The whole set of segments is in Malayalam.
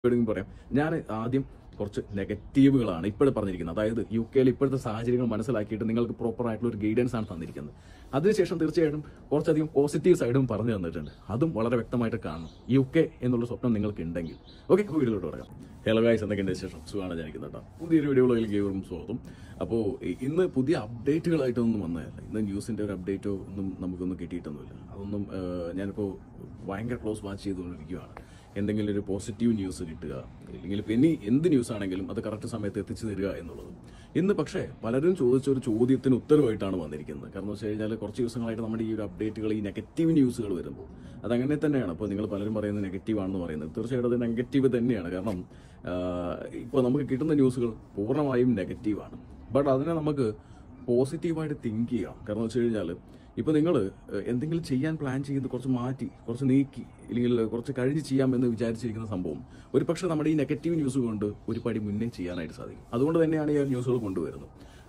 വേണമെങ്കിൽ പറയാം ഞാൻ ആദ്യം കുറച്ച് നെഗറ്റീവുകളാണ് ഇപ്പോഴും പറഞ്ഞിരിക്കുന്നത് അതായത് യു കെയിൽ ഇപ്പോഴത്തെ സാഹചര്യങ്ങൾ മനസ്സിലാക്കിയിട്ട് നിങ്ങൾക്ക് പ്രോപ്പർ ആയിട്ടുള്ള ഒരു ഗൈഡൻസ് ആണ് തന്നിരിക്കുന്നത് അതിനുശേഷം തീർച്ചയായിട്ടും കുറച്ചധികം പോസിറ്റീവ് സൈഡും പറഞ്ഞു തന്നിട്ടുണ്ട് അതും വളരെ വ്യക്തമായിട്ട് കാണും യു കെ എന്നുള്ള സ്വപ്നം നിങ്ങൾക്ക് ഉണ്ടെങ്കിൽ ഓക്കെ വീഡിയോയിലോട്ട് പറയാം ഹലോ ഗായ്സ് എന്തൊക്കെയുണ്ട് ശേഷം സുഖമാണ് ജനിക്കുന്നത് കേട്ടോ പുതിയൊരു വീഡിയോകളിലേക്ക് ഏവർക്കും സ്വാഗതം അപ്പോൾ ഇന്ന് പുതിയ അപ്ഡേറ്റുകളായിട്ടൊന്നും വന്നതല്ല ഇന്ന് ന്യൂസിൻ്റെ ഒരു അപ്ഡേറ്റോ ഒന്നും നമുക്കൊന്നും കിട്ടിയിട്ടൊന്നുമില്ല അതൊന്നും ആ, ഞാനിപ്പോൾ ഭയങ്കര ക്ലോസ് വാച്ച് ചെയ്തുകൊണ്ടിരിക്കുകയാണ് എന്തെങ്കിലും ഒരു പോസിറ്റീവ് ന്യൂസ് കിട്ടുക അല്ലെങ്കിൽ ഇപ്പം ഇനി എന്ത് ന്യൂസ് ആണെങ്കിലും അത് കറക്റ്റ് സമയത്ത് എത്തിച്ചു തരിക എന്നുള്ളത് ഇന്ന് പക്ഷേ പലരും ചോദിച്ച ഒരു ചോദ്യത്തിന് ഉത്തരവായിട്ടാണ് വന്നിരിക്കുന്നത് കാരണം വെച്ച് കഴിഞ്ഞാൽ കുറച്ച് ദിവസങ്ങളായിട്ട് നമ്മുടെ ഈ ഒരു അപ്ഡേറ്റുകൾ ഈ നെഗറ്റീവ് ന്യൂസുകൾ വരുമ്പോൾ അതങ്ങനെ തന്നെയാണ് അപ്പോൾ നിങ്ങൾ പലരും പറയുന്നത് നെഗറ്റീവ് ആണെന്ന് പറയുന്നത് തീർച്ചയായിട്ടും അത് നെഗറ്റീവ് തന്നെയാണ് കാരണം ഇപ്പോൾ നമുക്ക് കിട്ടുന്ന ന്യൂസുകൾ പൂർണ്ണമായും നെഗറ്റീവാണ് ബട്ട് അതിനെ നമുക്ക് പോസിറ്റീവായിട്ട് തിങ്ക് ചെയ്യാം കാരണം വെച്ച് കഴിഞ്ഞാൽ ഇപ്പോൾ നിങ്ങൾ എന്തെങ്കിലും ചെയ്യാൻ പ്ലാൻ ചെയ്ത് കുറച്ച് മാറ്റി കുറച്ച് നീക്കി അല്ലെങ്കിൽ കുറച്ച് കഴിഞ്ഞ് ചെയ്യാമെന്ന് വിചാരിച്ചിരിക്കുന്ന സംഭവം ഒരു പക്ഷേ നമ്മുടെ ഈ നെഗറ്റീവ് ന്യൂസ് കൊണ്ട് ഒരു പടി മുന്നേ ചെയ്യാനായിട്ട് സാധിക്കും അതുകൊണ്ട് തന്നെയാണ് ഈ ന്യൂസുകൾ കൊണ്ടുവരുന്നത്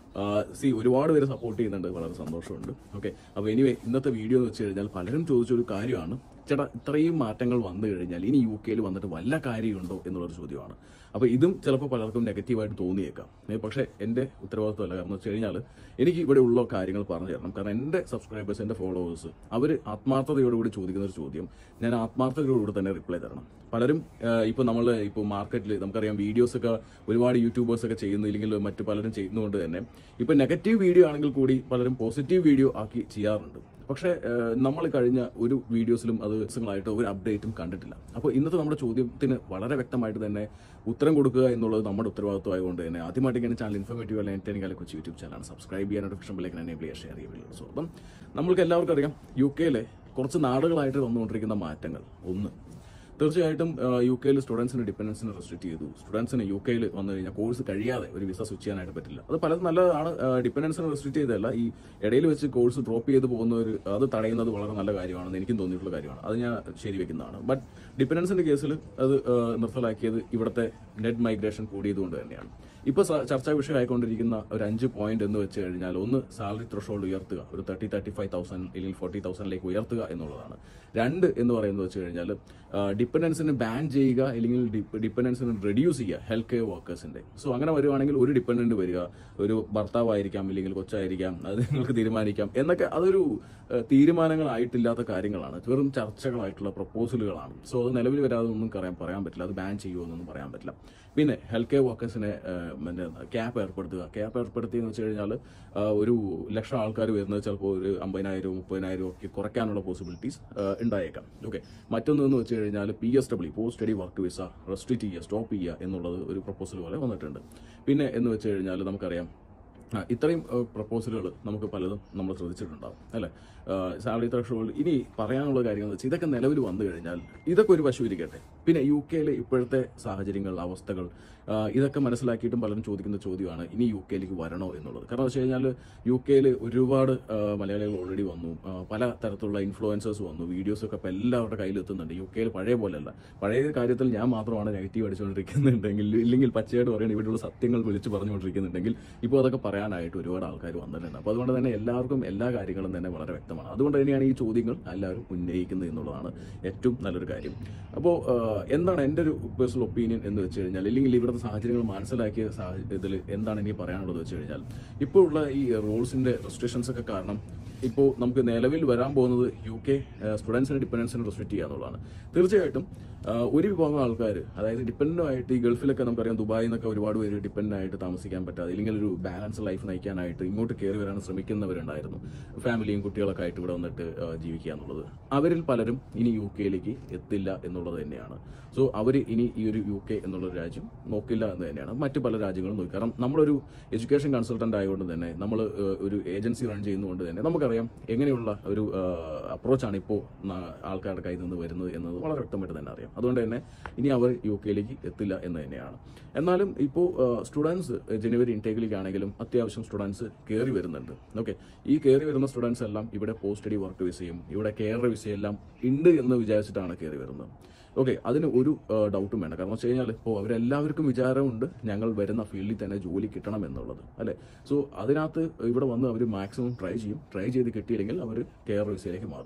സി ഒരുപാട് പേര് സപ്പോർട്ട് ചെയ്യുന്നുണ്ട് വളരെ സന്തോഷമുണ്ട് ഓക്കെ അപ്പോൾ എനിവേ ഇന്നത്തെ വീഡിയോ എന്ന് വെച്ച് കഴിഞ്ഞാൽ പലരും ചോദിച്ചൊരു കാര്യമാണ് ചേട്ടാ ഇത്രയും മാറ്റങ്ങൾ വന്നു കഴിഞ്ഞാൽ ഇനി യു കെയിൽ വന്നിട്ട് വല്ല കാര്യമുണ്ടോ എന്നുള്ളൊരു ചോദ്യമാണ് അപ്പോൾ ഇതും ചിലപ്പോൾ പലർക്കും നെഗറ്റീവായിട്ട് തോന്നിയേക്കാം ഏ, പക്ഷേ എൻ്റെ ഉത്തരവാദിത്വമല്ല കാരണം വെച്ച് കഴിഞ്ഞാൽ എനിക്ക് ഇവിടെ ഉള്ള കാര്യങ്ങൾ പറഞ്ഞു തരണം കാരണം എൻ്റെ സബ്സ്ക്രൈബേഴ്സ് എൻ്റെ ഫോളോവേഴ്സ് അവർ ആത്മാർത്ഥതയോടുകൂടി ചോദിക്കുന്ന ഒരു ചോദ്യം ഞാൻ ആത്മാർത്ഥതയോടുകൂടി തന്നെ റിപ്ലൈ തരണം പലരും ഇപ്പോൾ നമ്മൾ ഇപ്പോൾ മാർക്കറ്റിൽ നമുക്കറിയാം വീഡിയോസ് ഒക്കെ ഒരുപാട് യൂട്യൂബേഴ്സ് ഒക്കെ ചെയ്യുന്നു ഇല്ലെങ്കിൽ മറ്റു പലരും ചെയ്യുന്നതുകൊണ്ട് തന്നെ ഇപ്പോൾ നെഗറ്റീവ് വീഡിയോ ആണെങ്കിൽ കൂടി പലരും പോസിറ്റീവ് വീഡിയോ ആക്കി ചെയ്യാറുണ്ട് പക്ഷേ നമ്മൾ കഴിഞ്ഞ ഒരു വീഡിയോസിലും അത് ദിവസങ്ങളായിട്ട് ഒരു അപ്ഡേറ്റും കണ്ടിട്ടില്ല അപ്പോൾ ഇന്നത്തെ നമ്മുടെ ചോദ്യത്തിന് വളരെ വ്യക്തമായിട്ട് തന്നെ ഉത്തരം കൊടുക്കുക എന്നുള്ളത് നമ്മുടെ ഉത്തരവാദിത്വം ആയതുകൊണ്ട് തന്നെ ആദ്യമായിട്ട് ഇങ്ങനെ ചാനൽ ഇൻഫോർമേറ്റീവ് അല്ല എൻ്റെ കൊച്ചു യൂട്യൂബ് ചാനലാണ് സബ്സ്ക്രൈബ് ചെയ്യാൻ നോട്ടിഫിക്കേഷൻ ബെല്ലേക്ക് എനേബിൾ ചെയ്യുക ഷെയർ ചെയ്യുക സോ അപ്പം നമ്മൾക്ക് എല്ലാവർക്കും അറിയാം യു കെയിലെ കുറച്ച് നാടുകളായിട്ട് വന്നുകൊണ്ടിരിക്കുന്ന മാറ്റങ്ങൾ ഒന്ന് തീർച്ചയായിട്ടും യു കെയിൽ സ്റ്റുഡൻസിന് ഡിപ്പെൻഡൻസിന് റെസ്ട്രിക്ട് ചെയ്തു സ്റ്റുഡൻസിന് യു കെയിൽ വന്നു കഴിഞ്ഞാൽ കോഴ്സ് കഴിയാതെ ഒരു വിസ സ്വിച്ച് ചെയ്യാനായിട്ട് പറ്റില്ല അത് പലതും നല്ലതാണ് ഡിപ്പെൻഡൻസിന് റെസ്ട്രിക്ട് ചെയ്തതല്ല ഈ ഇടയിൽ വെച്ച് കോഴ്സ് ഡ്രോപ്പ് ചെയ്ത് പോകുന്ന ഒരു അത് തടയുന്നത് വളരെ നല്ല കാര്യമാണെന്ന് എനിക്കും തോന്നിയിട്ടുള്ള കാര്യമാണ് അത് ഞാൻ ശരിവെക്കുന്നതാണ് ബട്ട് ഡിപ്പെൻഡൻസിന്റെ കേസിൽ അത് ആ, നിർത്തലാക്കിയത് ഇവിടുത്തെ നെറ്റ് മൈഗ്രേഷൻ കൂടിയതുകൊണ്ട് തന്നെയാണ് ഇപ്പോൾ ചർച്ചാ വിഷയമായിക്കൊണ്ടിരിക്കുന്ന ഒരു അഞ്ച് പോയിന്റ് എന്ന് വെച്ച് കഴിഞ്ഞാൽ ഒന്ന് സാലറി ത്രഷോൾഡ് ഉയർത്തുക ഒരു തേർട്ടി തേർട്ടി ഫൈവ് തൗസൻഡ് അല്ലെങ്കിൽ ഫോർട്ടി തൗസൻഡിലേക്ക് ഉയർത്തുക എന്നുള്ളതാണ് രണ്ട് എന്ന് പറയുന്നത് വെച്ച് കഴിഞ്ഞാൽ ഡിപ്പെൻഡൻസിന് ബാൻ ചെയ്യുക അല്ലെങ്കിൽ ഡിപ്പെൻഡൻസിന് റെഡ്യൂസ് ചെയ്യുക ഹെൽത്ത് കെയർ വർക്കേഴ്സിന്റെ സോ അങ്ങനെ വരുവാണെങ്കിൽ ഒരു ഡിപ്പെൻഡന്റ് വരിക ഒരു ഭർത്താവായിരിക്കാം ഇല്ലെങ്കിൽ കൊച്ചായിരിക്കാം അത് നിങ്ങൾക്ക് തീരുമാനിക്കാം എന്നൊക്കെ അതൊരു ഏഹ്, തീരുമാനങ്ങളായിട്ടില്ലാത്ത കാര്യങ്ങളാണ് വെറും ചർച്ചകളായിട്ടുള്ള പ്രപ്പോസലുകളാണ് സോ അത് നിലവിൽ വരാതെ ഒന്നും പറയാൻ പറയാൻ പറ്റില്ല അത് ബാൻ ചെയ്യുമോ എന്നൊന്നും പറയാൻ പറ്റില്ല പിന്നെ ഹെൽത്ത് കെയർ വർക്കേഴ്സിനെ മറ്റേ ക്യാപ്പ് ഏർപ്പെടുത്തുക ക്യാപ്പ് ഏർപ്പെടുത്തിയെന്ന് വെച്ച് കഴിഞ്ഞാൽ ഒരു ലക്ഷം ആൾക്കാർ വരുന്നത് ചിലപ്പോൾ ഒരു അമ്പതിനായിരവും മുപ്പതിനായിരവും ഒക്കെ കുറയ്ക്കാനുള്ള പോസിബിലിറ്റീസ് ഉണ്ടായേക്കാം ഓക്കെ മറ്റൊന്ന് എന്ന് വെച്ച് കഴിഞ്ഞാൽ P S W post study work visa restrict ചെയ്യുക സ്റ്റോപ്പ് ചെയ്യുക എന്നുള്ളത് ഒരു പ്രപ്പോസൽ പോലെ വന്നിട്ടുണ്ട് പിന്നെ എന്ന് വെച്ച് കഴിഞ്ഞാൽ നമുക്കറിയാം ആ, ഇത്രയും പ്രപ്പോസലുകൾ നമുക്ക് പലതും നമ്മൾ ശ്രദ്ധിച്ചിട്ടുണ്ടാവും അല്ലേ സാലറി ത്രഷോൾഡ് ഇനി പറയാനുള്ള കാര്യം എന്ന് വെച്ചാൽ ഇതൊക്കെ നിലവിൽ വന്നു കഴിഞ്ഞാൽ ഇതൊക്കെ ഒരു വശം ഇരിക്കട്ടെ പിന്നെ യു കെയിലെ ഇപ്പോഴത്തെ സാഹചര്യങ്ങൾ അവസ്ഥകൾ ആ, ഇതൊക്കെ മനസ്സിലാക്കിയിട്ടും പലരും ചോദിക്കുന്ന ചോദ്യമാണ് ഇനി യു കെയിലേക്ക് വരണോ എന്നുള്ളത് കാരണം വെച്ച് കഴിഞ്ഞാൽ യു കെയിൽ ഒരുപാട് ആ, മലയാളികൾ ഓൾറെഡി വന്നു ആ, പല തരത്തിലുള്ള ഇൻഫ്ലുവൻസേഴ്സ് വന്നു വീഡിയോസ് ഒക്കെ ഇപ്പോൾ എല്ലാവരുടെ കയ്യിൽ എത്തുന്നുണ്ട് യു കെയിൽ പഴയ പോലെയല്ല പഴയ കാര്യത്തിൽ ഞാൻ മാത്രമാണ് നെഗറ്റീവ് അടിച്ചുകൊണ്ടിരിക്കുന്നുണ്ടെങ്കിൽ ഇല്ലെങ്കിൽ പച്ചയായിട്ട് പറയുന്നത് ഇവിടെയുള്ള സത്യങ്ങൾ വിളിച്ച് പറഞ്ഞുകൊണ്ടിരിക്കുന്നുണ്ടെങ്കിൽ ഇപ്പോൾ അതൊക്കെ പറയാനായിട്ട് ഒരുപാട് ആൾക്കാർ വന്നിട്ടുണ്ട് അപ്പോൾ അതുകൊണ്ട് തന്നെ എല്ലാവർക്കും എല്ലാ കാര്യങ്ങളും തന്നെ വളരെ വ്യക്തമാണ് അതുകൊണ്ട് തന്നെയാണ് ഈ ചോദ്യങ്ങൾ എല്ലാവരും ഉന്നയിക്കുന്നത് എന്നുള്ളതാണ് ഏറ്റവും നല്ലൊരു കാര്യം അപ്പോൾ എന്താണ് എൻ്റെ ഒരു പേഴ്സണൽ ഒപ്പീനിയൻ എന്ന് വെച്ച് കഴിഞ്ഞാൽ ഇല്ലെങ്കിൽ ഇവിടുത്തെ സാഹചര്യങ്ങൾ മനസ്സിലാക്കിയ ഇതിൽ എന്താണ് എനിക്ക് പറയാനുള്ളത് വെച്ച് കഴിഞ്ഞാൽ ഇപ്പോൾ ഉള്ള ഈ റൂൾസിന്റെ റെസ്ട്രിക്ഷൻസ് ഒക്കെ കാരണം ഇപ്പോൾ നമുക്ക് നിലവിൽ വരാൻ പോകുന്നത് യു കെ സ്റ്റുഡൻസിന് ഡിപ്പെൻഡൻസിന് റെസ്ട്രിക്ട് ചെയ്യുക എന്നുള്ളതാണ് തീർച്ചയായിട്ടും ആ, ഒരു വിഭാഗം ആൾക്കാർ അതായത് ഡിപ്പെൻഡൻ്റ് ആയിട്ട് ഈ ഗൾഫിലൊക്കെ നമുക്കറിയാം ദുബായിൽ നിന്നൊക്കെ ഒരുപാട് പേര് ഡിപ്പെൻഡ് ആയിട്ട് താമസിക്കാൻ പറ്റാതെ ഇല്ലെങ്കിൽ ഒരു ബാലൻസ് ലൈഫ് നയിക്കാനായിട്ട് ഇങ്ങോട്ട് കയറി വരാൻ ശ്രമിക്കുന്നവരുണ്ടായിരുന്നു ഫാമിലിയും കുട്ടികളൊക്കെ ആയിട്ട് ഇവിടെ വന്നിട്ട് ആ, ജീവിക്കുക എന്നുള്ളത് അവരിൽ പലരും ഇനി യു കെയിലേക്ക് എത്തില്ല എന്നുള്ളത് തന്നെയാണ് സോ അവർ ഇനി ഈ ഒരു യു കെ എന്നുള്ള ഒരു രാജ്യം നോക്കില്ല എന്ന് തന്നെയാണ് മറ്റു പല രാജ്യങ്ങളും നോക്കി കാരണം നമ്മളൊരു എഡ്യൂക്കേഷൻ കൺസൾട്ടന്റ് ആയതുകൊണ്ട് തന്നെ നമ്മൾ ഒരു ഏജൻസി റൺ ചെയ്യുന്നതുകൊണ്ട് തന്നെ നമുക്കറിയാം എങ്ങനെയുള്ള ഒരു അപ്രോച്ചാണ് ഇപ്പോൾ ആൾക്കാരുടെ കയ്യിൽ നിന്ന് വരുന്നത് എന്നത് വളരെ വ്യക്തമായിട്ട് തന്നെ അറിയാം അതുകൊണ്ട് തന്നെ ഇനി അവർ യു കെയിലേക്ക് എത്തില്ല എന്ന് തന്നെയാണ് എന്നാലും ഇപ്പോൾ സ്റ്റുഡൻസ് ജനുവരി ഇൻടേക്കിലേക്ക് ആണെങ്കിലും അത്യാവശ്യം സ്റ്റുഡൻസ് കയറി വരുന്നുണ്ട് ഓക്കെ ഈ കയറി വരുന്ന സ്റ്റുഡൻസ് എല്ലാം ഇവിടെ പോസ്റ്റ് സ്റ്റഡി വർക്ക് വിസയും ഇവിടെ കെയർ വിസയും എല്ലാം ഉണ്ട് എന്ന് വിചാരിച്ചിട്ടാണ് കയറി വരുന്നത് ഓക്കെ അതിന് ഒരു ഡൗട്ടും വേണ്ട കാരണം വെച്ച് കഴിഞ്ഞാൽ ഇപ്പോൾ അവരെല്ലാവർക്കും വിചാരമുണ്ട് ഞങ്ങൾ വരുന്ന ഫീൽഡിൽ തന്നെ ജോലി കിട്ടണം എന്നുള്ളത് അല്ലേ സോ അതിനകത്ത് ഇവിടെ വന്ന് അവർ മാക്സിമം ട്രൈ ചെയ്യും ട്രൈ ചെയ്ത് കിട്ടിയില്ലെങ്കിൽ അവർ കെയർ വിസയിലേക്ക് മാറും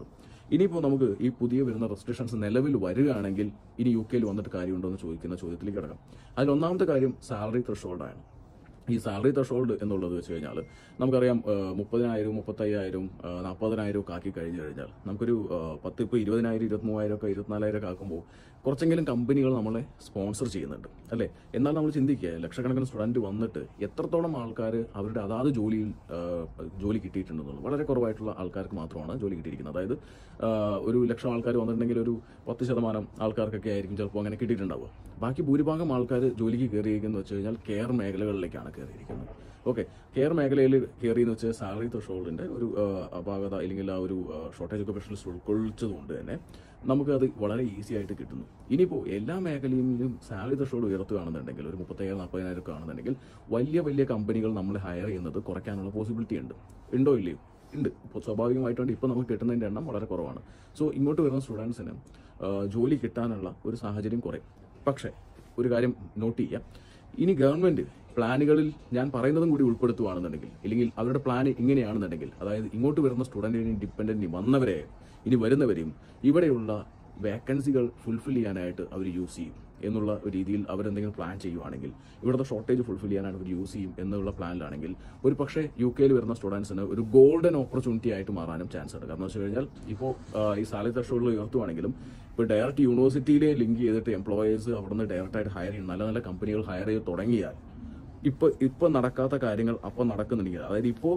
ഇനിയിപ്പോൾ നമുക്ക് ഈ പുതിയ വരുന്ന റെസ്ട്രിക്ഷൻസ് നിലവിൽ വരികയാണെങ്കിൽ ഇനി യു കെയിൽ വന്നിട്ട് കാര്യമുണ്ടോ എന്ന് ചോദിക്കുന്ന ചോദ്യത്തിലേക്ക് കിടക്കാം അതിൽ ഒന്നാമത്തെ കാര്യം സാലറി ത്രഷോൾഡാണ് ഈ സാലറി ത്രഷോൾഡ് എന്നുള്ളത് വെച്ച് കഴിഞ്ഞാൽ നമുക്കറിയാം ഏഹ്, മുപ്പതിനായിരം മുപ്പത്തയ്യായിരം ഏഹ്, നാൽപ്പതിനായിരം ഒക്കെ ആക്കി കഴിഞ്ഞു കഴിഞ്ഞാൽ നമുക്കൊരു ഏഹ്, പത്ത് ഇപ്പോൾ ഇരുപതിനായിരം ഇരുപത്തിമൂവായിരം ഒക്കെ ഇരുപത്തിനാലായിരം ഒക്കെ ആക്കുമ്പോൾ കുറച്ചെങ്കിലും കമ്പനികൾ നമ്മളെ സ്പോൺസർ ചെയ്യുന്നുണ്ട് അല്ലേ എന്നാൽ നമ്മൾ ചിന്തിക്കുക ലക്ഷക്കണക്കിന് സ്റ്റുഡൻറ്റ് വന്നിട്ട് എത്രത്തോളം ആൾക്കാർ അവരുടെ അതാത് ജോലിയിൽ ഏഹ്, ജോലി കിട്ടിയിട്ടുണ്ടെന്നുള്ളത് വളരെ കുറവായിട്ടുള്ള ആൾക്കാർക്ക് മാത്രമാണ് ജോലി കിട്ടിയിരിക്കുന്നത് അതായത് ഏഹ്, ഒരു ലക്ഷം ആൾക്കാർ വന്നിട്ടുണ്ടെങ്കിൽ ഒരു പത്ത് ശതമാനം ആൾക്കാർക്കൊക്കെ ആയിരിക്കും ചിലപ്പോൾ അങ്ങനെ കിട്ടിയിട്ടുണ്ടാവുക ബാക്കി ഭൂരിഭാഗം ആൾക്കാർ ജോലിക്ക് കയറിയിരിക്കുന്നത് വെച്ച് കഴിഞ്ഞാൽ കെയർ മേഖലകളിലേക്കാണ് കയറിയിരിക്കുന്നത് ഓക്കെ കെയർ മേഖലയിൽ കയറിയെന്ന് വെച്ചാൽ സാലറി ത്രഷോൾഡിന്റെ ഒരു ആ, അപാകത അല്ലെങ്കിൽ ആ ഒരു ഷോർട്ടേജ് ഒക്കെ പ്രശ്നങ്ങൾ ഉൾക്കൊള്ളിച്ചതുകൊണ്ട് തന്നെ നമുക്കത് വളരെ ഈസി ആയിട്ട് കിട്ടുന്നു ഇനിയിപ്പോൾ എല്ലാ മേഖലയിലും സാലറി ത്രഷോൾഡ് ഉയർത്തുകയാണെന്നുണ്ടെങ്കിൽ ഒരു മുപ്പത്തയ്യായിരം നാൽപ്പതിനായിരം ഒക്കെ ആണെന്നുണ്ടെങ്കിൽ വലിയ വലിയ കമ്പനികൾ നമ്മളെ ഹയർ ചെയ്യുന്നത് കുറയ്ക്കാനുള്ള പോസിബിലിറ്റി ഉണ്ട് ഉണ്ടോ ഇല്ലയോ ഉണ്ട് ഇപ്പോൾ സ്വാഭാവികമായിട്ടുണ്ട് ഇപ്പോൾ നമുക്ക് കിട്ടുന്നതിൻ്റെ എണ്ണം വളരെ കുറവാണ് സോ ഇങ്ങോട്ട് വരുന്ന സ്റ്റുഡൻസിന് ജോലി കിട്ടാനുള്ള ഒരു സാഹചര്യം കുറയും പക്ഷേ ഒരു കാര്യം നോട്ട് ചെയ്യാം ഇനി ഗവൺമെന്റ് പ്ലാനുകളിൽ ഞാൻ പറയുന്നതും കൂടി ഉൾപ്പെടുത്തുകയാണെന്നുണ്ടെങ്കിൽ അല്ലെങ്കിൽ അവരുടെ പ്ലാൻ ഇങ്ങനെയാണെന്നുണ്ടെങ്കിൽ അതായത് ഇങ്ങോട്ട് വരുന്ന സ്റ്റുഡൻറ്റിനെയും ഡിപ്പെൻഡൻറ്റിനും വന്നവരെ ഇനി വരുന്നവരെയും ഇവിടെയുള്ള വേക്കൻസികൾ ഫുൾഫിൽ ചെയ്യാനായിട്ട് അവർ യൂസ് ചെയ്യും എന്നുള്ള ഒരു രീതിയിൽ അവരെന്തെങ്കിലും പ്ലാൻ ചെയ്യുവാണെങ്കിൽ ഇവിടുത്തെ ഷോർട്ടേജ് ഫുൾഫിൽ ചെയ്യാനായിട്ട് അവർ യൂസ് ചെയ്യും എന്നുള്ള പ്ലാനിലാണെങ്കിൽ ഒരു പക്ഷേ യു കെയിൽ വരുന്ന സ്റ്റുഡൻസിന് ഒരു ഗോൾഡൻ ഓപ്പർച്യൂണിറ്റി ആയിട്ട് മാറാനും ചാൻസ് ഉണ്ട് കാരണം വെച്ച് കഴിഞ്ഞാൽ ഇപ്പോൾ ഈ സാലറി ത്രഷോൾഡ് ഉയർത്തുവാണെങ്കിലും ഇപ്പോൾ ഡയറക്റ്റ് യൂണിവേഴ്സിറ്റിയിലെ ലിങ്ക് ചെയ്തിട്ട് എംപ്ലോയേഴ്സ് അവിടുന്ന് ഡയറക്റ്റ് ആയിട്ട് ഹയർ ചെയ്യും നല്ല നല്ല കമ്പനികൾ ഹയർ ചെയ്ത് തുടങ്ങിയാൽ ഇപ്പൊ ഇപ്പൊ നടക്കാത്ത കാര്യങ്ങൾ അപ്പൊ നടക്കുന്നുണ്ടെങ്കിൽ അതായത് ഇപ്പോ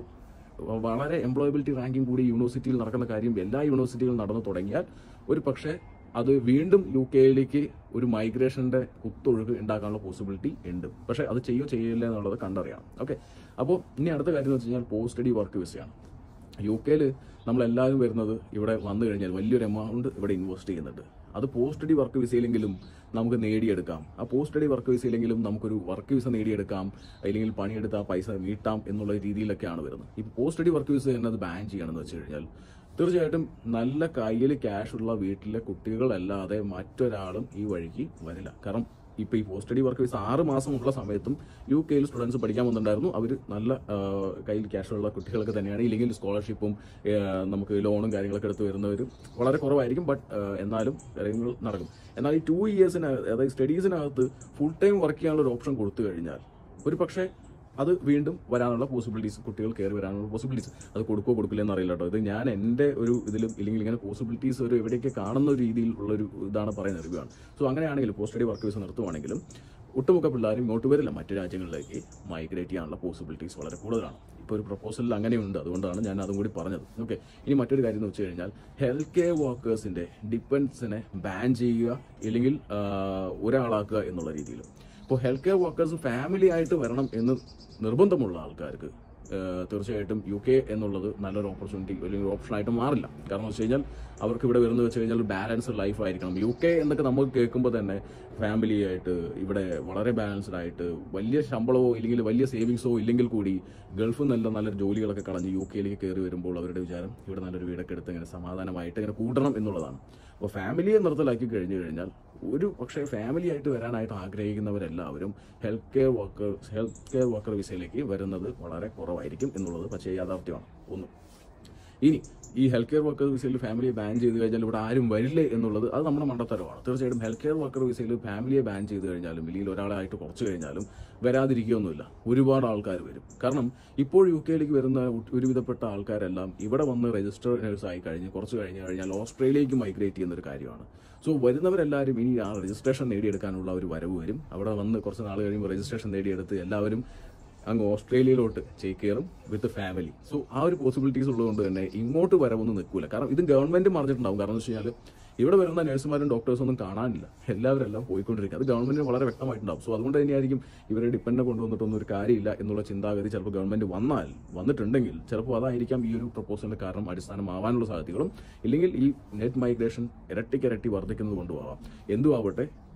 വളരെ എംപ്ലോയബിലിറ്റി റാങ്കിങ് കൂടി യൂണിവേഴ്സിറ്റിയിൽ നടക്കുന്ന കാര്യം എല്ലാ യൂണിവേഴ്സിറ്റികളും നടന്നു തുടങ്ങിയാൽ ഒരു പക്ഷേ അത് വീണ്ടും യു കെയിലേക്ക് ഒരു മൈഗ്രേഷന്റെ കുത്തൊഴുക്ക് ഉണ്ടാക്കാനുള്ള പോസിബിലിറ്റി ഉണ്ട് പക്ഷേ അത് ചെയ്യോ ചെയ്യില്ല എന്നുള്ളത് കണ്ടറിയാം ഓക്കെ അപ്പോൾ ഇനി അടുത്ത കാര്യം എന്ന് വെച്ച് കഴിഞ്ഞാൽ പോസ്റ്റ് സ്റ്റഡി വർക്ക് വിസയാണ് യു കെയിൽ നമ്മളെല്ലാവരും വരുന്നത് ഇവിടെ വന്നു കഴിഞ്ഞാൽ വലിയൊരു എമൗണ്ട് ഇവിടെ ഇൻവെസ്റ്റ് ചെയ്യുന്നുണ്ട് അത് പോസ്റ്റ് സ്റ്റഡി വർക്ക് വിസയിലെങ്കിലും നമുക്ക് നേടിയെടുക്കാം ആ പോസ്റ്റ് സ്റ്റഡി വർക്ക് വിസയിലെങ്കിലും നമുക്കൊരു വർക്ക് വിസ നേടിയെടുക്കാം അല്ലെങ്കിൽ പണിയെടുത്ത് ആ പൈസ വീട്ടാം എന്നുള്ള രീതിയിലൊക്കെയാണ് വരുന്നത് ഇപ്പോൾ പോസ്റ്റ് സ്റ്റഡി വർക്ക് വിസ എന്നത് ബാൻ ചെയ്യണമെന്ന് വെച്ച് കഴിഞ്ഞാൽ തീർച്ചയായിട്ടും നല്ല കയ്യിൽ ക്യാഷ് ഉള്ള വീട്ടിലെ കുട്ടികളല്ലാതെ മറ്റൊരാളും ഈ വഴിക്ക് വരില്ല കാരണം ഇപ്പൊ ഈ പോസ്റ്റ് സ്റ്റഡി വർക്ക് വിസ ആറ് മാസമുള്ള സമയത്തും യു കെയിൽ സ്റ്റുഡൻസ് പഠിക്കാൻ വന്നിട്ടുണ്ടായിരുന്നു അവർ നല്ല ആ, കയ്യിൽ ക്യാഷ് ഉള്ള കുട്ടികളൊക്കെ തന്നെയാണ് ഇല്ലെങ്കിൽ സ്കോളർഷിപ്പും നമുക്ക് ലോണും കാര്യങ്ങളൊക്കെ എടുത്ത് വരുന്നവരും വളരെ കുറവായിരിക്കും ബട്ട് എന്നാലും കാര്യങ്ങൾ നടക്കും എന്നാൽ ഈ ടു ഇയേഴ്സിന് അതായത് സ്റ്റഡീസിനകത്ത് ഫുൾ ടൈം വർക്ക് ചെയ്യാനുള്ള ഒരു ഓപ്ഷൻ കൊടുത്തു കഴിഞ്ഞാൽ ഒരു പക്ഷേ അത് വീണ്ടും വരാനുള്ള പോസിബിലിറ്റീസ് കുട്ടികൾ കയറി വരാനുള്ള പോസിബിലിറ്റീസ് അത് കൊടുക്കോ കൊടുക്കില്ല എന്ന് അറിയില്ല കേട്ടോ ഇത് ഞാൻ എൻ്റെ ഒരു ഇതിലും ഇല്ലെങ്കിൽ ഇങ്ങനെ പോസിബിലിറ്റീസ് ഒരു എവിടെയൊക്കെ കാണുന്ന ഒരു രീതിയിൽ ഉള്ള ഒരു ഇതാണ് പറയുന്ന റിവ്യൂ ആണ് സോ അങ്ങനെയാണെങ്കിൽ പോസ്റ്റ് സ്റ്റഡി വർക്ക് വിസ നിർത്തുവാണെങ്കിലും ഒട്ടുമുക്ക പിള്ളേരും ഇങ്ങോട്ട് വരില്ല മറ്റു രാജ്യങ്ങളിലേക്ക് മൈഗ്രേറ്റ് ചെയ്യാനുള്ള പോസിബിലിറ്റീസ് വളരെ കൂടുതലാണ് ഇപ്പോൾ ഒരു പ്രപ്പോസലിൽ അങ്ങനെയുണ്ട് അതുകൊണ്ടാണ് ഞാൻ അതും കൂടി പറഞ്ഞത് ഓക്കെ ഇനി മറ്റൊരു കാര്യം എന്ന് വെച്ച് കഴിഞ്ഞാൽ ഹെൽത്ത് കെയർ വർക്കേഴ്സിന്റെ ഡിപ്പെൻസിനെ ബാൻ ചെയ്യുക ഇല്ലെങ്കിൽ ആ, ഒരാളാക്കുക എന്നുള്ള രീതിയിൽ ഇപ്പോൾ ഹെൽത്ത് കെയർ വർക്കേഴ്സ് ഫാമിലി ആയിട്ട് വരണം എന്ന് നിർബന്ധമുള്ള ആൾക്കാർക്ക് ഏഹ്, തീർച്ചയായിട്ടും യു കെ എന്നുള്ളത് നല്ലൊരു ഓപ്പർച്യൂണിറ്റി അല്ലെങ്കിൽ ഒരു ഓപ്ഷൻ ആയിട്ട് മാറില്ല കാരണം വെച്ച് കഴിഞ്ഞാൽ അവർക്ക് ഇവിടെ വരുന്നത് വെച്ച് കഴിഞ്ഞാൽ ബാലൻസ്ഡ് ലൈഫ് ആയിരിക്കണം യു കെ എന്നൊക്കെ നമുക്ക് കേൾക്കുമ്പോൾ തന്നെ ഫാമിലി ആയിട്ട് ഇവിടെ വളരെ ബാലൻസ്ഡ് ആയിട്ട് വലിയ ശമ്പളമോ ഇല്ലെങ്കിൽ വലിയ സേവിങ്സോ ഇല്ലെങ്കിൽ കൂടി ഗൾഫിൽ നല്ല നല്ല ജോലികളൊക്കെ കളഞ്ഞ് യു കെയിലേക്ക് കയറി വരുമ്പോൾ അവരുടെ വിചാരം ഇവിടെ നല്ലൊരു വീടൊക്കെ എടുത്ത് ഇങ്ങനെ സമാധാനമായിട്ട് ഇങ്ങനെ കൂട്ടണം എന്നുള്ളതാണ് അപ്പോൾ ഫാമിലിയെ നിർത്തലാക്കി കഴിഞ്ഞു കഴിഞ്ഞാൽ ഒരു പക്ഷേ ഫാമിലി ആയിട്ട് വരാനായിട്ട് ആഗ്രഹിക്കുന്നവരെല്ലാവരും health care workers health care worker വിസയിലേക്ക് വരുന്നത് വളരെ കുറവായിരിക്കും എന്നുള്ളത് പക്ഷേ യാഥാർത്ഥ്യമാണ് ഒന്ന് ഇനി ഈ ഹെൽത്ത് കെയർ വർക്കർ വിസയിൽ ഫാമിലിയെ ബാൻ ചെയ്ത് കഴിഞ്ഞാൽ ഇവിടെ ആരും വരില്ലേ എന്നുള്ളത് അത് നമ്മുടെ മണ്ടത്തരമാണ് തീർച്ചയായിട്ടും ഹെൽത്ത് കെയർ വർക്കർ വിസയിൽ ഫാമിലിയെ ബാൻ ചെയ്ത് കഴിഞ്ഞാലും ഇല്ലെങ്കിൽ ഒരാളായിട്ട് കുറച്ച് കഴിഞ്ഞാലും വരാതിരിക്കുകയൊന്നുമില്ല ഒരുപാട് ആൾക്കാർ വരും കാരണം ഇപ്പോൾ യു കെയിലേക്ക് വരുന്ന ഒ- ഒരുവിധപ്പെട്ട ആൾക്കാരെല്ലാം ഇവിടെ വന്ന് രജിസ്റ്റർ ആയി കഴിഞ്ഞ് കുറച്ച് കഴിഞ്ഞ് കഴിഞ്ഞാൽ ഓസ്ട്രേലിയയിലേക്ക് മൈഗ്രേറ്റ് ചെയ്യുന്ന ഒരു കാര്യമാണ് സോ വരുന്നവരെല്ലാവരും ഇനി ആ രജിസ്ട്രേഷൻ നേടിയെടുക്കാനുള്ള ഒരു വരവ് വരും അവിടെ വന്ന് കുറച്ച് നാൾ കഴിയുമ്പോൾ രജിസ്ട്രേഷൻ നേടിയെടുത്ത് എല്ലാവരും അങ്ങ് ഓസ്ട്രേലിയയിലോട്ട് ചേക്കേറും വിത്ത് ഫാമിലി സോ ആ ഒരു പോസിബിലിറ്റീസ് ഉള്ളതുകൊണ്ട് തന്നെ ഇങ്ങോട്ട് വരവൊന്നും നിൽക്കൂല കാരണം ഇത് ഗവൺമെന്റ് മറിഞ്ഞിട്ടുണ്ടാവും കാരണം എന്ന് വെച്ച് കഴിഞ്ഞാൽ ഇവിടെ വരുന്ന നഴ്സുമാരും ഡോക്ടേഴ്സും ഒന്നും കാണാനില്ല എല്ലാവരും എല്ലാം പോയിക്കൊണ്ടിരിക്കുക അത് ഗവൺമെന്റിന് വളരെ വ്യക്തമായിട്ടുണ്ടാവും സോ അതുകൊണ്ട് തന്നെയായിരിക്കും ഇവരെ ഡിപ്പെൻഡ് കൊണ്ടുവന്നിട്ടൊന്നും ഒരു കാര്യമില്ല എന്നുള്ള ചിന്താഗതി ചിലപ്പോൾ ഗവൺമെന്റ് വന്നാൽ വന്നിട്ടുണ്ടെങ്കിൽ ചിലപ്പോൾ അതായിരിക്കാം ഈ ഒരു പ്രപ്പോസലിന്റെ കാരണം അടിസ്ഥാനമാവാനുള്ള സാധ്യതകളും ഇല്ലെങ്കിൽ ഈ നെറ്റ് മൈഗ്രേഷൻ ഇരട്ടിക്ക് ഇരട്ടി വർദ്ധിക്കുന്നത് കൊണ്ടുപോകാം എന്തും ആവട്ടെ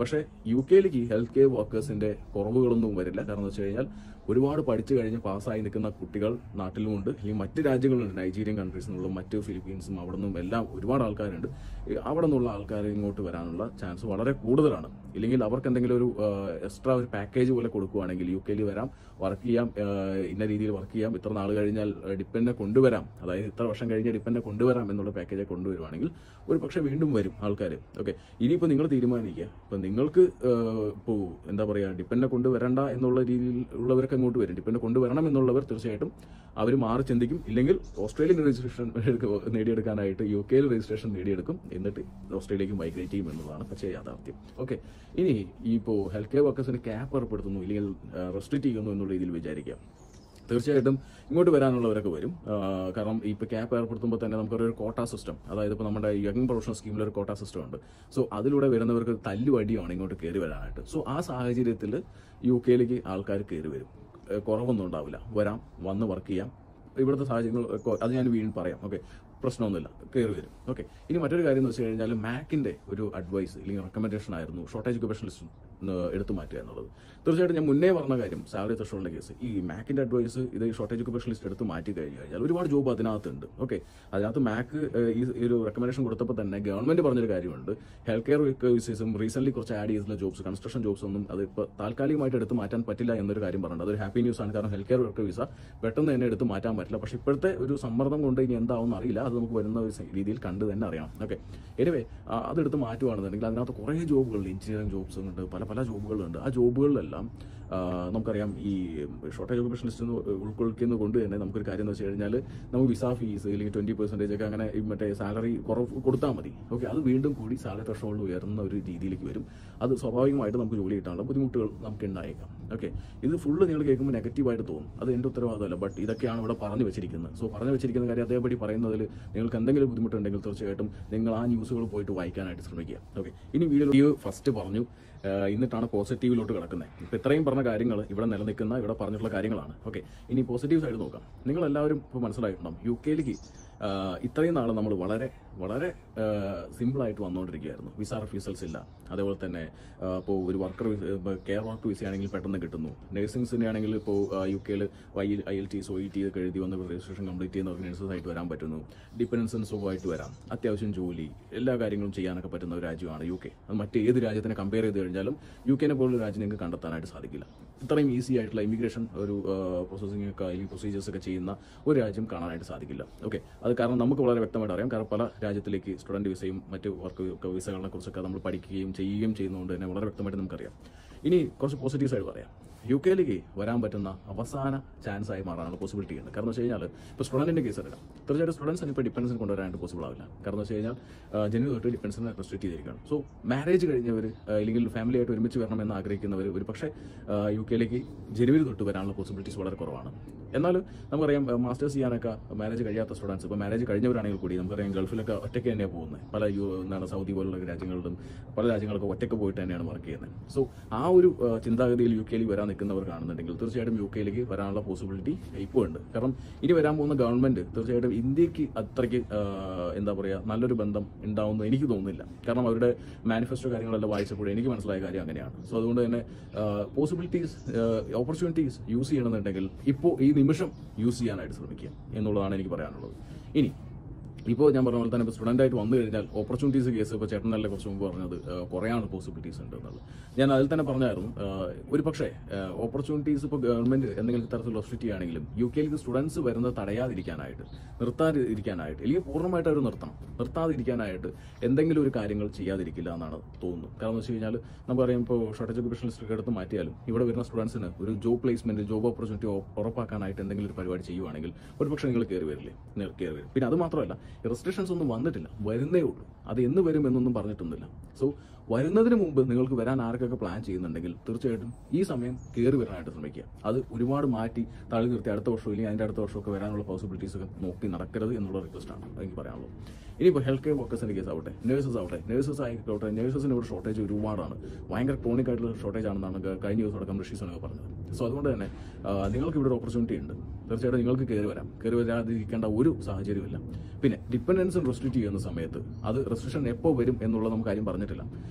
പക്ഷേ യു കെയിലേക്ക് ഹെൽത്ത് കെയർ വർക്കേഴ്സിന്റെ കുറവുകളൊന്നും വരില്ല കാരണം എന്ന് വെച്ച് കഴിഞ്ഞാൽ ഒരുപാട് പഠിച്ചു കഴിഞ്ഞ് പാസ്സായി നിൽക്കുന്ന കുട്ടികൾ നാട്ടിലുമുണ്ട് ഈ മറ്റ് രാജ്യങ്ങളുണ്ട് നൈജീരിയൻ കൺട്രീസിൽ നിന്നുള്ള മറ്റ് ഫിലിപ്പീൻസും അവിടെ നിന്നും എല്ലാം ഒരുപാട് ആൾക്കാരുണ്ട് ഈ അവിടെ നിന്നുള്ള ആൾക്കാർ ഇങ്ങോട്ട് വരാനുള്ള ചാൻസ് വളരെ കൂടുതലാണ് ഇല്ലെങ്കിൽ അവർക്ക് എന്തെങ്കിലും ഒരു എക്സ്ട്രാ ഒരു പാക്കേജ് പോലെ കൊടുക്കുവാണെങ്കിൽ യു കെയിൽ വരാം വർക്ക് ചെയ്യാം ആ, ഇന്ന രീതിയിൽ വർക്ക് ചെയ്യാം ഇത്ര നാൾ കഴിഞ്ഞാൽ ഡിപ്പെൻഡിനെ കൊണ്ടുവരാം അതായത് ഇത്ര വർഷം കഴിഞ്ഞ് ഡിപ്പെൻഡിനെ കൊണ്ടുവരാം എന്നുള്ള പാക്കേജ് കൊണ്ടുവരുവാണെങ്കിൽ ഒരു പക്ഷേ വീണ്ടും വരും ആൾക്കാർ ഓക്കെ ഇനിയിപ്പോൾ നിങ്ങൾ തീരുമാനിക്കുക ഇപ്പം നിങ്ങൾക്ക് ഇപ്പോൾ എന്താ പറയുക ഡിപ്പെൻഡിനെ കൊണ്ടുവരണ്ട എന്നുള്ള രീതിയിൽ ഉള്ളവരൊക്കെ അങ്ങോട്ട് വരും ഡിപ്പെൻഡിനെ കൊണ്ടുവരണം എന്നുള്ളവർ തീർച്ചയായിട്ടും അവർ മാറി ചിന്തിക്കും ഇല്ലെങ്കിൽ ഓസ്ട്രേലിയൻ രജിസ്ട്രേഷൻ നേടിയെടുക്കാനായിട്ട് യു കെയിൽ രജിസ്ട്രേഷൻ നേടിയെടുക്കും എന്നിട്ട് ഓസ്ട്രേലിയക്ക് മൈഗ്രേറ്റ് ചെയ്യും എന്നുള്ളതാണ് പക്ഷേ യാഥാർത്ഥ്യം ഓക്കെ ഇനി ഇപ്പോൾ ഹെൽത്ത് കെയർ വർക്കേഴ്സിന് ക്യാപ്പ് ഏർപ്പെടുത്തുന്നു ഇല്ലെങ്കിൽ റെസ്ട്രിക്റ്റ് ചെയ്യുന്നു എന്നുള്ള രീതിയിൽ വിചാരിക്കാം തീർച്ചയായിട്ടും ഇങ്ങോട്ട് വരാനുള്ളവരൊക്കെ വരും ആ, കാരണം ഇപ്പോൾ ക്യാപ്പ് ഏർപ്പെടുത്തുമ്പോൾ തന്നെ നമുക്കൊരു കോട്ട സിസ്റ്റം അതായത് ഇപ്പോൾ നമ്മുടെ യങ് പ്രൊഫഷണൽ സ്കീമിൽ ഒരു കോട്ട സിസ്റ്റം ഉണ്ട് സോ അതിലൂടെ വരുന്നവർക്ക് തല്ലുവടിയാണ് ഇങ്ങോട്ട് കയറി വരാനായിട്ട് സോ ആ സാഹചര്യത്തിൽ യു കെയിലേക്ക് ആൾക്കാർ കയറി വരും ഏ, കുറവൊന്നും ഉണ്ടാവില്ല വരാം വന്ന് വർക്ക് ചെയ്യാം ഇവിടുത്തെ സാഹചര്യങ്ങൾ ഒക്കെ അത് ഞാൻ വീണ്ടും പറയാം ഓക്കെ പ്രശ്നമൊന്നുമില്ല കയറി വരും ഓക്കെ ഇനി മറ്റൊരു കാര്യം എന്ന് വെച്ച് കഴിഞ്ഞാൽ മാക്കിന്റെ ഒരു അഡ്വൈസ് അല്ലെങ്കിൽ റെക്കമെൻഡേഷൻ ആയിരുന്നു ഷോർട്ടേജ് ഒക്കുപേഷണലിസ്റ്റ് എടുത്തു മാറ്റുക എന്നുള്ളത് തീർച്ചയായിട്ടും ഞാൻ മുന്നേ പറഞ്ഞ കാര്യം സാലറി ത്രഷോളിന്റെ കേസ് ഈ മാക്കിന്റെ അഡ്വൈസ് ഇത് ഷോർട്ടേജ് ഒക്കുപേഷണലിസ്റ്റ് എടുത്ത് മാറ്റി കഴിഞ്ഞു കഴിഞ്ഞാൽ ഒരുപാട് ജോബ് അതിനകത്തുണ്ട് ഓക്കെ അതിനകത്ത് മാക്ക് ഈ ഒരു റെക്കമെൻഡേഷൻ കൊടുത്തപ്പോൾ തന്നെ ഗവൺമെന്റ് പറഞ്ഞൊരു കാര്യമുണ്ട് ഹെൽത്ത് കെയർ വർക്കേഴ്സും റീസെന്റ് കുറച്ച് ആഡ് ചെയ്തിട്ടുള്ള ജോബ്സ് കൺസ്ട്രക്ഷൻ ജോബ്സ് ഒന്നും അത് ഇപ്പോൾ താൽക്കാലികമായിട്ട് എടുത്ത് മാറ്റാൻ പറ്റില്ല എന്നൊരു കാര്യം പറഞ്ഞിട്ടുണ്ട് അതൊരു ഹാപ്പി ന്യൂസ് ആണ് കാരണം ഹെൽത്ത് കെയർ വർക്കർ വിസ പെട്ടെന്ന് തന്നെ എടുത്ത് മാറ്റാൻ പറ്റില്ല പക്ഷേ ഇപ്പോഴത്തെ ഒരു സമ്മർദ്ദം കൊണ്ട് ഇനി എന്താവും അറിയില്ല അത് നമുക്ക് വരുന്ന ഒരു സ- രീതിയിൽ കണ്ട് തന്നെ അറിയണം ഓക്കെ എനിവേ അതെടുത്ത് മാറ്റുവാണെന്നുണ്ടെങ്കിൽ അതിനകത്ത് കുറേ ജോബുകളുണ്ട് എഞ്ചിനീയറിംഗ് ജോബ്സ് ഉണ്ട് പല പല ജോബുകളുണ്ട് ആ ജോബുകളിലെല്ലാം ആ, നമുക്കറിയാം ഈ ഷോർട്ടേജ് ഓക്കുപേഷനിസ്റ്റ് ഉൾക്കൊള്ളിക്കുന്നത് കൊണ്ട് തന്നെ നമുക്കൊരു കാര്യം എന്ന് വെച്ച് കഴിഞ്ഞാൽ നമുക്ക് വിസ ഫീസ് അല്ലെങ്കിൽ ട്വന്റി പെർസെൻറ്റേജ് ഒക്കെ അങ്ങനെ ഈ മറ്റേ സാലറി കുറവ് കൊടുത്താൽ മതി ഓക്കെ അത് വീണ്ടും കൂടി സാലറി ത്രഷോൾഡ് ഉയർന്ന ഒരു രീതിയിലേക്ക് വരും അത് സ്വാഭാവികമായിട്ട് നമുക്ക് ജോലി കിട്ടാനുള്ള ബുദ്ധിമുട്ടുകൾ നമുക്ക് ഉണ്ടായേക്കാം ഓക്കെ ഇത് ഫുള്ള് നിങ്ങൾ കേൾക്കുമ്പോൾ നെഗറ്റീവായിട്ട് തോന്നും അത് എൻ്റെ ഉത്തരവാദിത്തമല്ല ബട്ട് ഇതൊക്കെയാണ് ഇവിടെ പറഞ്ഞു വെച്ചിരിക്കുന്നത് സോ പറഞ്ഞു വെച്ചിരിക്കുന്ന കാര്യം അതേപടി പറയുന്നതിൽ നിങ്ങൾക്ക് എന്തെങ്കിലും ബുദ്ധിമുട്ടുണ്ടെങ്കിൽ തീർച്ചയായിട്ടും നിങ്ങൾ ആ ന്യൂസുകൾ പോയിട്ട് വായിക്കാനായിട്ട് ശ്രമിക്കുക ഓക്കെ ഇനി വീഡിയോ ഫസ്റ്റ് പറഞ്ഞു ആഹ് എന്നിട്ടാണ് പോസിറ്റീവിലോട്ട് കിടക്കുന്നത് ഇപ്പം ഇത്രയും പറഞ്ഞ കാര്യങ്ങൾ ഇവിടെ നിലനിൽക്കുന്ന ഇവിടെ പറഞ്ഞിട്ടുള്ള കാര്യങ്ങളാണ് ഓക്കെ ഇനി പോസിറ്റീവ് സൈഡ് നോക്കാം നിങ്ങൾ എല്ലാവരും ഇപ്പോൾ മനസ്സിലായിട്ടുണ്ടാവും യു കെയിലേക്ക് ഇത്രയും നാൾ നമ്മൾ വളരെ വളരെ സിമ്പിളായിട്ട് വന്നുകൊണ്ടിരിക്കുകയായിരുന്നു വിസ റിഫ്യൂസൽസ് ഇല്ല അതേപോലെ തന്നെ ഇപ്പോൾ ഒരു വർക്കർ കെയർ വർക്ക് വിസ ആണെങ്കിൽ പെട്ടെന്ന് കിട്ടുന്നു നഴ്സിംഗ്സിൻ്റെ ആണെങ്കിൽ ഇപ്പോൾ യു കെയിൽ I I L T O E T ഒക്കെ എഴുതി വന്ന് രജിസ്ട്രേഷൻ കംപ്ലീറ്റ് ചെയ്യുന്ന നഴ്സസ് ആയിട്ട് വരാൻ പറ്റുന്നു ഡിപ്പെൻഡൻസിന് സുഖമായിട്ട് വരാം അത്യാവശ്യം ജോലി എല്ലാ കാര്യങ്ങളും ചെയ്യാനൊക്കെ പറ്റുന്ന ഒരു രാജ്യമാണ് യു കെ അത് മറ്റേത് രാജ്യത്തിനെ കമ്പയർ ചെയ്ത് കഴിഞ്ഞാലും യു കെനെ പോലുള്ള രാജ്യം നിങ്ങൾക്ക് കണ്ടെത്താനായിട്ട് സാധിക്കില്ല ഇത്രയും ഈസി ആയിട്ടുള്ള ഇമിഗ്രേഷൻ ഒരു പ്രോസസ്സിംഗ് ഒക്കെ അല്ലെങ്കിൽ പ്രൊസീജിയേഴ്സ് ഒക്കെ ചെയ്യുന്ന ഒരു രാജ്യം കാണാനായിട്ട് സാധിക്കില്ല ഓക്കെ അത് കാരണം നമുക്ക് വളരെ വ്യക്തമായിട്ട് അറിയാം കാരണം പല രാജ്യത്തിലേക്ക് സ്റ്റുഡന്റ് വിസയും മറ്റ് വർക്ക് വിസകളെ കുറിച്ചൊക്കെ നമ്മൾ പഠിക്കുകയും ചെയ്യുകയും ചെയ്യുന്നതുകൊണ്ട് തന്നെ വളരെ വ്യക്തമായിട്ട് നമുക്കറിയാം ഇനി കുറച്ച് പോസിറ്റീവ് സൈഡ് പറയാം യു കെയിലേക്ക് വരാൻ പറ്റുന്ന അവസാന ചാൻസ് ആയി മാറാനുള്ള പോസിബിലിറ്റി ഉണ്ട് കാരണം എന്ന് വെച്ച് കഴിഞ്ഞാൽ ഇപ്പോൾ സ്റ്റുഡൻറ്റിൻ്റെ കേസ് എടുക്കാം തീർച്ചയായിട്ടും സ്റ്റുഡൻസിന് ഇപ്പോൾ ഡിപ്പെൻഡൻസിന് കൊണ്ടുവരാനായിട്ട് പോസിബിൾ ആവില്ല കാരണം എന്ന് വെച്ച് കഴിഞ്ഞാൽ ജനുവരി തൊട്ട് ഡിപ്പെൻഡൻസിനെ റെസ്ട്രിക്ട് ചെയ്തിരിക്കുകയാണ് സോ മാരേജ് കഴിഞ്ഞവർ അല്ലെങ്കിൽ ഫാമിലി ആയിട്ട് ഒരുമിച്ച് വരണമെന്ന് ആഗ്രഹിക്കുന്നവർ ഒരു പക്ഷേ യു കെയിലേക്ക് ജനുവരി തൊട്ട് വരാനുള്ള പോസിബിലിറ്റീസ് വളരെ കുറവാണ് എന്നാൽ നമുക്കറിയാം മാസ്റ്റേഴ്സ് ചെയ്യാനൊക്കെ മാരേജ് കഴിയാത്ത സ്റ്റുഡൻസ് ഇപ്പോൾ മാരേജ് കഴിഞ്ഞവരാണെങ്കിൽ കൂടി നമുക്കറിയാം ഗൾഫിലൊക്കെ ഒറ്റയ്ക്ക് തന്നെയാണ് പോകുന്നത് പല യു എന്താണ് സൗദി പോലുള്ള രാജ്യങ്ങളിലും പല രാജ്യങ്ങളൊക്കെ ഒറ്റയ്ക്ക് പോയിട്ട് തന്നെയാണ് വർക്ക് ചെയ്യുന്നത് സോ ആ ഒരു ആ, ചിന്താഗതിയിൽ യു കെയിൽ വരാൻ നിൽക്കുന്നവർ കാണുന്നുണ്ടെങ്കിൽ തീർച്ചയായിട്ടും യു കെയിലേക്ക് വരാനുള്ള പോസിബിലിറ്റി ഇപ്പോൾ ഉണ്ട് കാരണം ഇനി വരാൻ പോകുന്ന ഗവൺമെന്റ് തീർച്ചയായിട്ടും ഇന്ത്യക്ക് അത്രയ്ക്ക് ആ, എന്താ പറയുക നല്ലൊരു ബന്ധം ഉണ്ടാവുമെന്ന് എനിക്ക് തോന്നുന്നില്ല കാരണം അവരുടെ മാനിഫെസ്റ്റോ കാര്യങ്ങളെല്ലാം വായിച്ചപ്പോൾ എനിക്ക് മനസ്സിലായ കാര്യം അങ്ങനെയാണ് സോ അതുകൊണ്ട് തന്നെ പോസിബിലിറ്റീസ് ഓപ്പർച്യൂണിറ്റീസ് യൂസ് ചെയ്യണമെന്നുണ്ടെങ്കിൽ ഇപ്പോൾ ഈ നിമിഷം യൂസ് ചെയ്യാനായിട്ട് ശ്രമിക്കുക എന്നുള്ളതാണ് എനിക്ക് പറയാനുള്ളത് ഇനി ഇപ്പോൾ ഞാൻ പറഞ്ഞ പോലെ തന്നെ ഇപ്പോൾ സ്റ്റുഡൻ്റ് ആയിട്ട് വന്നു കഴിഞ്ഞാൽ ഓപ്പർച്യൂണിറ്റീസ് കേസ് ഇപ്പോൾ ചേട്ടനല്ലേ കുറച്ച് മുമ്പ് പറഞ്ഞത് ആ, കുറേയാണ് പോസിബിലിറ്റീസ് ഉണ്ട് എന്നുള്ളത് ഞാൻ അതിൽ തന്നെ പറഞ്ഞായിരുന്നു ആ, ഒരു പക്ഷേ ഓപ്പർച്യൂണിറ്റീസ് ഇപ്പോൾ ഗവൺമെന്റ് എന്തെങ്കിലും തരത്തിൽ റെസ്ട്രിക്റ്റ് ചെയ്യുകയാണെങ്കിലും യു കെയിലേക്ക് സ്റ്റുഡൻസ് വരുന്നത് തടയാതിരിക്കാനായിട്ട് നിർത്താതിരിക്കാനായിട്ട് അല്ലെങ്കിൽ പൂർണ്ണമായിട്ട് അവർ നിർത്തണം നിർത്താതിരിക്കാനായിട്ട് എന്തെങ്കിലും ഒരു കാര്യങ്ങൾ ചെയ്യാതിരിക്കില്ല എന്നാണ് തോന്നുന്നത് കാരണം എന്ന് വെച്ച് കഴിഞ്ഞാൽ നമുക്കറിയാം ഇപ്പോൾ ഷോർട്ടേജ് ഒക്കുപേഷണലിസ്റ്റ് എടുത്ത് മാറ്റിയാലും ഇവിടെ വരുന്ന സ്റ്റുഡൻസിന് ഒരു ജോബ് പ്ലേസ്മെന്റ് ജോബ് ഓപ്പർച്യൂണിറ്റി ഉറപ്പാക്കാനായിട്ട് എന്തെങ്കിലും ഒരു പരിപാടി ചെയ്യുവാണെങ്കിൽ ഒരു പക്ഷേ നിങ്ങൾ കയറി വരില്ലേ നിങ്ങൾ കയറി വരും പിന്നെ അത് മാത്രമല്ല റെസ്ട്രിക്ഷൻസ് ഒന്നും വന്നിട്ടില്ല വരുന്നേ ഉള്ളൂ അത് എന്ന് വരും എന്നൊന്നും പറഞ്ഞിട്ടൊന്നുമില്ല സോ വരുന്നതിന് മുമ്പ് നിങ്ങൾക്ക് വരാൻ ആർക്കൊക്കെ പ്ലാൻ ചെയ്യുന്നുണ്ടെങ്കിൽ തീർച്ചയായിട്ടും ഈ സമയം കയറി വരാനായിട്ട് ശ്രമിക്കുക അത് ഒരുപാട് മാറ്റി തള്ളി നിർത്തി അടുത്ത വർഷം ഇല്ലെങ്കിൽ അതിൻ്റെ അടുത്ത വർഷമൊക്കെ വരാനുള്ള പോസിബിലിറ്റീസ് ഒക്കെ നോക്കി നടക്കരുത് എന്നുള്ള റിക്വസ്റ്റാണ് എനിക്ക് പറയാനുള്ളത് ഇനിയിപ്പോൾ ഹെൽത്ത് കെയർ വർക്കേഴ്സിൻ്റെ കേസ് ആവട്ടെ നേഴ്സസ് ആവട്ടെ നേഴ്സസ് ആയിക്കോട്ടെ നേഴ്സസിന് ഒരു ഷോർട്ടേജ് ഒരുപാടാണ് ഭയങ്കര ക്രോണിക് ആയിട്ടുള്ള ഷോർട്ടേജ് ആണെന്നാണ് ക- കഴിഞ്ഞ ദിവസം അടക്കം ഋഷീസൊക്കെ പറഞ്ഞത് സോ അതുകൊണ്ട് തന്നെ ആ, നിങ്ങൾക്ക് ഇവിടെ ഒരു ഓപ്പർച്യൂണിറ്റി ഉണ്ട് തീർച്ചയായിട്ടും നിങ്ങൾക്ക് കയറി വരാം കയറി വരാതിരിക്കേണ്ട ഒരു സാഹചര്യമില്ല പിന്നെ ഡിപ്പെൻഡൻസ് റെസ്ട്രിക്റ്റ് ചെയ്യുന്ന സമയത്ത് അത് റെസ്ട്രിക്ഷൻ എപ്പോൾ വരും എന്നുള്ള നമുക്ക് കാര്യം പറഞ്ഞിട്ടില്ല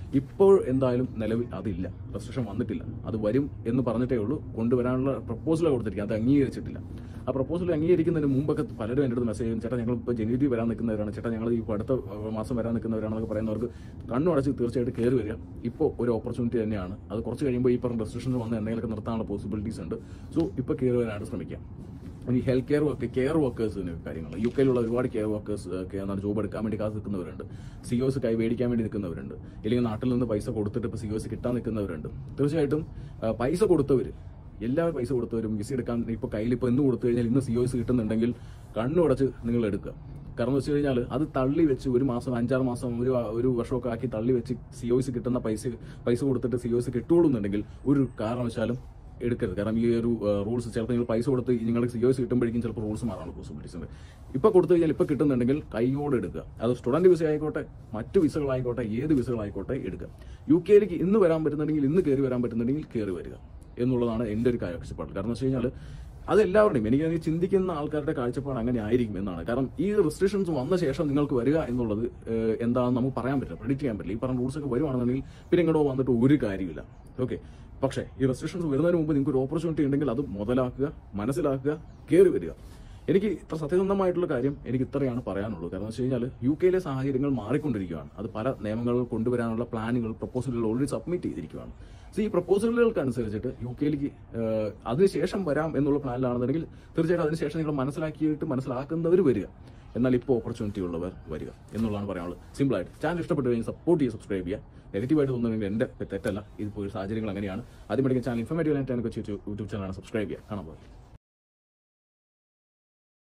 ഇപ്പോൾ എന്തായാലും നിലവിൽ അതില്ല റെസ്ട്രിക്ഷൻ വന്നിട്ടില്ല അത് വരും എന്ന് പറഞ്ഞിട്ടേ ഉള്ളൂ കൊണ്ടുവരാനുള്ള പ്രപ്പോസൽ കൊടുത്തിരിക്കുക അത് അംഗീകരിച്ചിട്ടില്ല ആ പ്രപ്പോസൽ അംഗീകരിക്കുന്നതിന് മുമ്പൊക്കെ പലരും എൻ്റെ അടുത്ത് മെസ്സേജ് ചെയ്യും ചേട്ടാ ഞങ്ങൾ ഇപ്പോൾ ജനുവരി വരാൻ നിൽക്കുന്നവരാണ് ചേട്ടാ ഞങ്ങൾ ഈ അടുത്ത ഏഹ്, മാസം വരാൻ നിൽക്കുന്നവരാണെന്നൊക്കെ പറയുന്നവർക്ക് കണ്ണുടച്ച് തീർച്ചയായിട്ടും കയറി വരിക ഇപ്പോൾ ഒരു ഓപ്പർച്യൂണിറ്റി തന്നെയാണ് അത് കുറച്ച് കഴിയുമ്പോൾ ഈ പറഞ്ഞ റെസ്ട്രിക്ഷൻസ് വന്ന് എന്തെങ്കിലുമൊക്കെ നിർത്താനുള്ള പോസിബിലിറ്റീസ് ഉണ്ട് സോ ഇപ്പോൾ കയറി വരാനായിട്ട് ശ്രമിക്കാം ഇനി ഹെൽത്ത് കെയർ വർക്ക് കെയർ വർക്കേഴ്സിന് കാര്യങ്ങൾ യു കെയിലുള്ള ഒരുപാട് കെയർ വർക്കേഴ്സ് എന്താണ് ജോബ് എടുക്കാൻ വേണ്ടി കാത്ത് നിൽക്കുന്നവരുണ്ട് സി ഒസ് കൈ മേടിക്കാൻ വേണ്ടി നിൽക്കുന്നവരുണ്ട് ഇല്ലെങ്കിൽ നാട്ടിൽ നിന്ന് പൈസ കൊടുത്തിട്ട് ഇപ്പോൾ സി ഒസ് കിട്ടാൻ നിൽക്കുന്നവരുണ്ട് തീർച്ചയായിട്ടും ആ, പൈസ കൊടുത്തവർ എല്ലാവരും പൈസ കൊടുത്തവരും വിസ എടുക്കാൻ ഇപ്പോൾ കയ്യിൽ ഇപ്പോൾ ഇന്ന് കൊടുത്തു കഴിഞ്ഞാൽ ഇന്ന് സി ഒസ് കിട്ടുന്നുണ്ടെങ്കിൽ കണ്ണുടച്ച് നിങ്ങൾ എടുക്കുക കാരണം വെച്ച് കഴിഞ്ഞാൽ അത് തള്ളി വെച്ച് ഒരു മാസം അഞ്ചാറ് മാസം ഒരു ഒരു വർഷമൊക്കെ ആക്കി തള്ളി വെച്ച് സി ഒ സി കിട്ടുന്ന പൈസ പൈസ കൊടുത്തിട്ട് സി ഒ സി കിട്ടുകയുള്ളൂന്നുണ്ടെങ്കിൽ ഒരു കാരണവശാലും എടുക്കരുത് കാരണം ഈ ഒരു റൂൾസ് ചിലപ്പോൾ നിങ്ങൾ പൈസ കൊടുത്ത് നിങ്ങൾക്ക് സി ഒ സി കിട്ടുമ്പോഴേക്കും ചിലപ്പോൾ റൂൾസ് മാറാനുള്ള പോസിബിലിറ്റീസ് ഉണ്ട് ഇപ്പോൾ കൊടുത്തു കഴിഞ്ഞാൽ ഇപ്പോൾ കിട്ടുന്നുണ്ടെങ്കിൽ കൈയോടെ എടുക്കുക അത് സ്റ്റുഡന്റ് വിസ ആയിക്കോട്ടെ മറ്റു വിസകളായിക്കോട്ടെ ഏത് വിസകളായിക്കോട്ടെ എടുക്കുക യു കെയിലേക്ക് ഇന്ന് വരാൻ പറ്റുന്നുണ്ടെങ്കിൽ ഇന്ന് കയറി വരാൻ പറ്റുന്നുണ്ടെങ്കിൽ കയറി വരിക എന്നുള്ളതാണ് എൻ്റെ ഒരു കാഴ്ചപ്പാട് കാരണം വെച്ച് കഴിഞ്ഞാൽ അത് എല്ലാവരുടെയും എനിക്ക് തോന്നുന്നു ഈ ചിന്തിക്കുന്ന ആൾക്കാരുടെ കാഴ്ചപ്പാട് അങ്ങനെ ആയിരിക്കും എന്നാണ് കാരണം ഈ റെസ്ട്രിക്ഷൻസ് വന്ന ശേഷം നിങ്ങൾക്ക് വരിക എന്നുള്ളത് ഏഹ്, എന്താണെന്ന് നമുക്ക് പറയാൻ പറ്റില്ല പ്രെഡിക്റ്റ് ചെയ്യാൻ പറ്റില്ല ഈ പറഞ്ഞ റൂൾസ് ഒക്കെ വരുവാണെന്നുണ്ടെങ്കിൽ പിന്നെ ഇങ്ങോട്ട് വന്നിട്ട് ഒരു കാര്യമില്ല ഓക്കെ പക്ഷേ ഈ റെസ്ട്രിക്ഷൻസ് വരുന്നതിന് മുമ്പ് നിങ്ങൾക്ക് ഒരു ഓപ്പർച്യൂണിറ്റി ഉണ്ടെങ്കിൽ അത് മുതലാക്കുക മനസ്സിലാക്കുക കയറി വരിക എനിക്ക് ഇത്ര സത്യസന്ധമായിട്ടുള്ള കാര്യം എനിക്ക് ഇത്രയാണ് പറയാനുള്ളൂ കാരണം വെച്ച് കഴിഞ്ഞാൽ യു കെയിലെ സാഹചര്യങ്ങൾ മാറിക്കൊണ്ടിരിക്കുകയാണ് അത് പല നിയമങ്ങൾ കൊണ്ടുവരാനുള്ള പ്ലാനുകൾ പ്രപ്പോസലുകൾ ഓൾറെഡി സബ്മിറ്റ് ചെയ്തിരിക്കുകയാണ് സോ ഈ പ്രപ്പോസലുകൾക്ക് അനുസരിച്ചിട്ട് യു കെയിലേക്ക് അതിനുശേഷം വരാം എന്നുള്ള പ്ലാനിലാണെന്നുണ്ടെങ്കിൽ തീർച്ചയായിട്ടും അതിനുശേഷം നിങ്ങൾ മനസ്സിലാക്കിയിട്ട് മനസ്സിലാക്കുന്നവർ വരിക എന്നാൽ ഇപ്പോൾ ഓപ്പർച്യൂണിറ്റി ഉള്ളവർ വരിക എന്നുള്ളതാണ് പറയാനുള്ളത് സിമ്പിൾ ആയിട്ട് ചാനൽ ഇഷ്ടപ്പെട്ട് കഴിഞ്ഞാൽ സപ്പോർട്ട് ചെയ്യുക സബ്സ്ക്രൈബ് ചെയ്യുക നെഗറ്റീവായിട്ട് തോന്നുന്നെങ്കിൽ എൻ്റെ തെറ്റല്ല ഇതിപ്പോൾ സാഹചര്യങ്ങൾ അങ്ങനെയാണ് ആദ്യം പഠിക്കുന്ന ചാനൽ ഇൻഫോർമേറ്റീവ് ആയിട്ട് എനിക്ക് യൂട്യൂബ് ചാനലാണ് സബ്സ്ക്രൈബ് ചെയ്യുക കാണാൻ പോകും